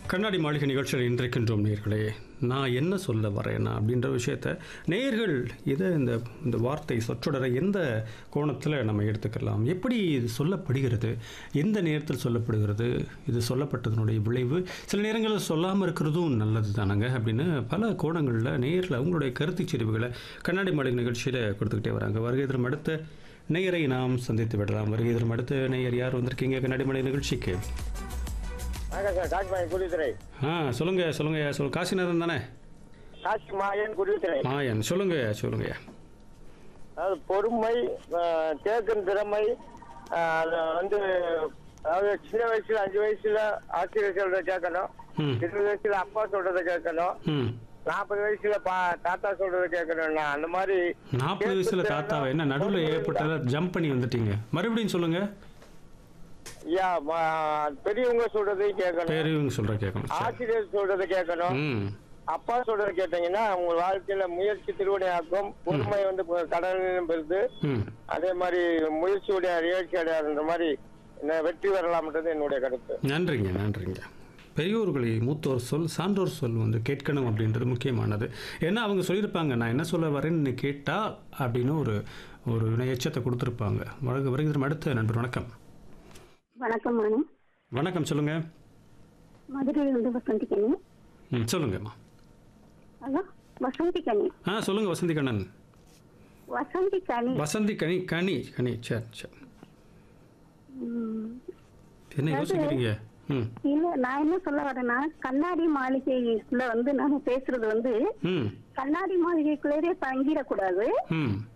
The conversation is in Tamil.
கண்ணாடி மாளிகை நிகழ்ச்சியில் இன்றைக்கின்றோம் நேர்களே நான் என்ன சொல்ல வரேனா அப்படின்ற விஷயத்த நேர்கள் இதை இந்த இந்த வார்த்தை சொற்றொடரை எந்த கோணத்தில் நம்ம எடுத்துக்கலாம் எப்படி இது சொல்லப்படுகிறது எந்த நேரத்தில் சொல்லப்படுகிறது இது சொல்லப்பட்டதனுடைய விளைவு சில நேரங்களில் சொல்லாமல் இருக்கிறதும் நல்லது தானங்க அப்படின்னு பல கோணங்களில் நேரில் அவங்களுடைய கருத்துச் செறிவுகளை கண்ணாடி மாளிகை நிகழ்ச்சியில் கொடுத்துக்கிட்டே வராங்க வருகை தரும் அடுத்த நேயரை நாம் சந்தித்து விடலாம் வருகை தரும் அடுத்த நேயர் யார் வந்திருக்கீங்க கண்ணாடி மாளிகை நிகழ்ச்சிக்கு வணக்கம் சார் காட்பாய் குடித்துறை ஆ சொல்லுங்க சொல்லுங்க சொல்லு காசிநாதன் தானே காட்சி மாயன் குடித்துறை மாயன் சொல்லுங்க சொல்லுங்க அதாவது பொறுமை ஆஹ், கேட்கும் திறமை ஆஹ், அது வந்து அதாவது சின்ன வயசுல அஞ்சு வயசுல ஆசிரியர் சொல்றத கேட்கணும் ம் இருபது வயசுல அப்பா சொல்றத கேட்கணும் ம் நாற்பது வயசுல பா தாத்தா சொல்றத கேட்கணும்னா அந்த மாதிரி நாற்பது வயசுல தாத்தாவை என்ன நடுவில் ஏற்பட்டத ஜம்ப் பண்ணி வந்துட்டீங்க மறுபடியும் சொல்லுங்க ஐயா ம- பெரியவங்க சொல்றதையும் கேட்கணும் பெரியவங்க சொல்ற கேட்கணும் சரி. ஆசிரியர் சொல்றத கேட்கணும் ம் அப்பா சொல்றத கேட்டீங்கன்னா உங்க வாழ்க்கையில முயற்சி திருவினையாக்கும் பொறுமை வந்து கடலிலும் பெறுது ம் அதே மாதிரி முயற்சியுடைய நிகழ்ச்சி அடையாதுன்ற மாதிரி ந- வெற்றி பெறலாம்ன்றது என்னுடைய கருத்து நன்றிங்க நன்றிங்க பெரியோர்களை மூத்தோர் சொல் சான்றோர் சொல் வந்து கேட்கணும் அப்படின்றது முக்கியமானது ஏன்னா அவங்க சொல்லியிருப்பாங்க நான் என்ன சொல்ல வரேன்னு கேட்டா அப்படின்னு ஒரு ஒரு எச்சத்தை கொடுத்துருப்பாங்க வணக்கம் வருகிற அடுத்த நண்பர் வணக்கம் வணக்கம் மேடம் வணக்கம் சொல்லுங்க மதுரையிலிருந்து வசந்தி கனி ம் சொல்லுங்கம்மா ஹலோ வசந்தி கனி ஆ சொல்லுங்க வசந்தி கண்ணன் வசந்தி கனி வசந்தி கனி கனி கனி சரி சரி ம், என்ன யோசிக்கிறீங்க ம் இல்ல நான் என்ன சொல்ல வரேன்னா கண்ணாடி மாளிகைக்குள்ள வந்து நாம பேசுறது வந்து ம் கண்ணாடி மாளிகைக்குள்ளே தங்கிடக்கூடாது ம்